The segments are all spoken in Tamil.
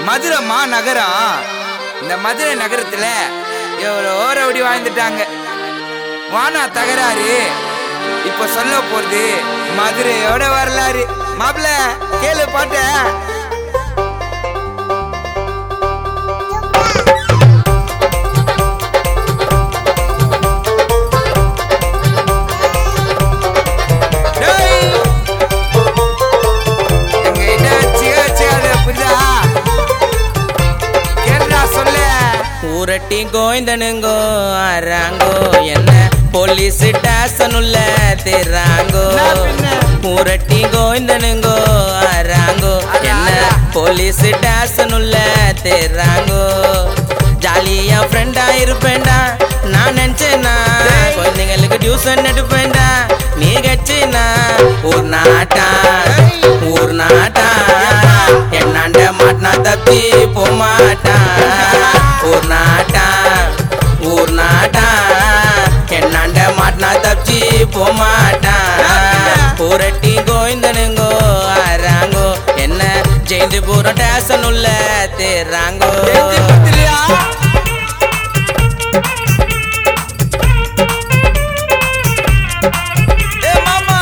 மதுரை மா நகரம் இந்த மதுரை நகரத்துல எவ்வளோ ரவுடி வாழ்ந்துட்டாங்க வானா தகராறு இப்ப சொல்ல போறது மதுரையோட வரலாறு மாப்பிள கேளு பாட்ட டேய். எங்ககிட்ட வச்சு வச்சுக்காத, புரியுதா? கேளுடா, சொல்லு. ஊரட்டி கோய்ந்தனுங்கோ ஆறாங்கோ என்ன போலீஸ் ஸ்டேஷன் உள்ள தேறாங்கோ என்ன பின்ன? ஊரட்டி கோய்ந்தனுங்கோ ஆறாங்கோ என்ன போலீஸ் ஸ்டேஷன் உள்ள தேறாங்கோ ஜாலியா ஃப்ரெண்டா இருப்பேன்டா நான் நினைச்சேனா டேய். குழந்தைங்களுக்கு டியூஷன் எடுப்பேன்டா நீ கட்சினா ஊர் நாட்டா டேய். ஊர் நாட்டா என்னாண்ட மாட்டினா தப்பி போமாட்டா ஊர் நாட்டா ஊர் நாட்டா என்னாண்ட மாட்டினா தப்பி போமாட்டா பூரட்டி கோவிந்தனுங்கோ ஆறாங்கோ என்ன ஜெயிந்து பூர டேசன் உள்ள தேறாங்கோ எழுதி பத்திரியா? ஏய் மாமா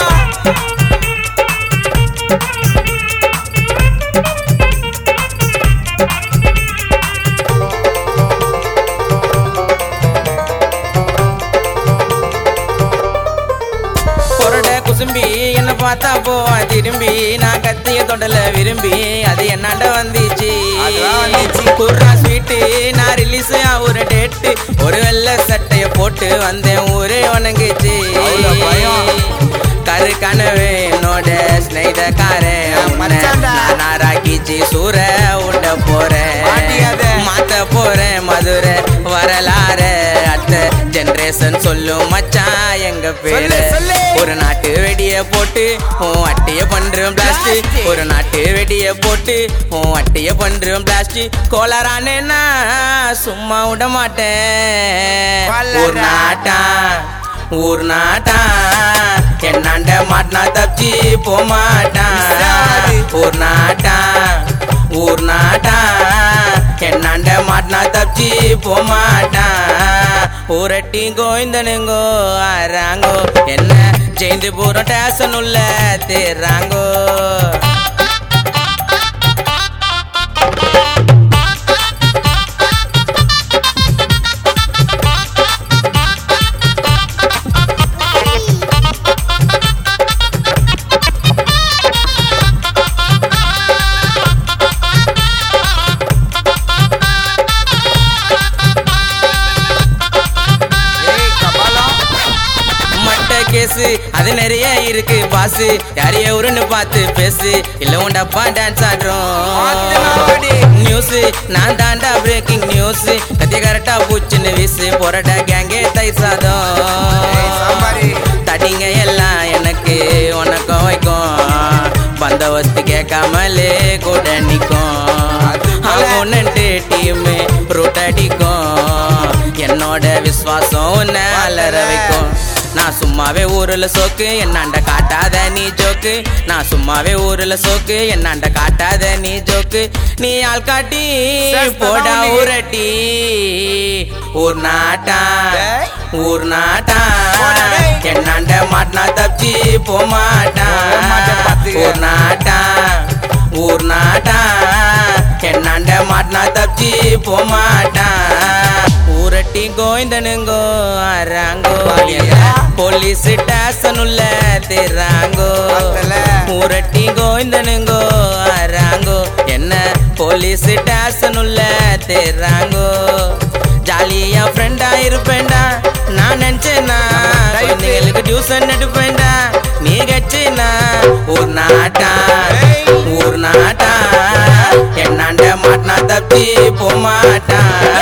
பொருட குசும்பி என்ன பார்த்தா போவா திரும்பி நான் கத்திய தொடல விரும்பி அது என்னாண்ட வந்துச்சு அதுவா வந்துச்சு. குர்ரா ஸ்வீட்டு நான் ரிலீஸ் ஒரு டேட்டு ஒரு வெள்ளை சட்டைய போட்டு வந்தேன் ஊரே வணங்குச்சு அவ்வளோ பயம். கரு கனவு என்னோட ஸ்நேகிதக்காரன் மச்சான்டா. நாராக்கிச்சு சூற உண்ட போறேன் மாட்டிக்காத. மாத்த போறேன் மதுரை வரலாற அடுத்த ஜெனரேஷன் சொல்லும் மச்சான் எங்க பேரு சொல்லு, சொல்லு. ஒரு நாட்டு வெடிய போட்டு உன் அட்டைய பண்றோம் பிளாஸ்ட் Blast. ஒரு நாட்டு வெடிய போட்டு உன் அட்டைய பண்றோம் பிளாஸ்ட் கோளாறானேன்னா சும்மா விட மாட்டேன் வளரா. ஒரு நாட்டா ஊர் நாட்டா என்னாண்ட மாட்டினா தப்பி போமாட்டான் விசாரி. ஊர் நாட்டா ஊர் நாட்டா என்னாண்ட மாட்டினா தப்பி போமாட்டான் ஊரட்டி கோவிந்தனுங்கோ ஆறாங்கோ என்ன ஜெயிந்து பூர டேசன் உள்ள தேறாங்கோ ஏய் கபாலம் மட்ட கேசு அது நிறைய இருக்கு பாசு யாரைய உருன்னு பார்த்து பேசு இல்ல உண்டப்பா டான்ஸ் ஆத்துனா ஆடுறோம் ஓடி. நியூஸ் நான் தாண்டா பிரேக்கிங் நியூஸ் கத்திய கரெக்டா பூச்சின்னு வீசு போராட்ட கேங்கே தை ஏய் சாதம் சாம்பாரி தடிங்க எல்லாம் எனக்கு உனக்கும் வைக்கும் பந்தவஸ்து கேட்காமலே கூட நிக்கும் அது போல. அவனன்ட்டு டீம் ரூட் அடிக்கும் என்னோட விசுவாசம் உன்னை அலற வைக்கும் நான் சும்மாவே ஊருல சோக்கு என்னாண்ட காட்டாத நீ ஜோக்கு நான் சும்மாவே ஊருல சோக்கு என்னாண்ட காட்டாத நீ ஜோக்கு நீ ஆள் காட்டி சேஷ்டா போடா நீ. ஊரட்டி ஊர் நாட்டா டேய். ஊர் நாட்டா போடா டேய். என்னாண்ட மாட்டினா தப்பி போமாட்டான் போக மாட்டேன் பாத்துக்க. ஊர் நாட்டா ஊர் நாட்டா என்னாண்ட மாட்டினா தப்பி போமாட்டான் ஊரட்டி கோவிந்தனுங்கோ ஆறாங்கோ பாடியா? போலீஸ் ஸ்டேஷன் உள்ள தேறாங்கோ பார்த்தல? ஊரட்டி கோவிந்தனுங்கோ ஆறாங்கோ என்ன போலீஸ் ஸ்டேஷன் உள்ள தேறாங்கோ ஜாலியா ஃப்ரெண்டா இருப்பேன்டா நான் நினைச்சேனா நம்ம type. குழந்தைங்களுக்கு டியூஷன் எடுப்பேன்டா நீ கட்சினா ஊர் நாட்டா ஏய். ஊர் நாட்டா என்னாண்ட மாட்டினா தப்பி போமாட்டான்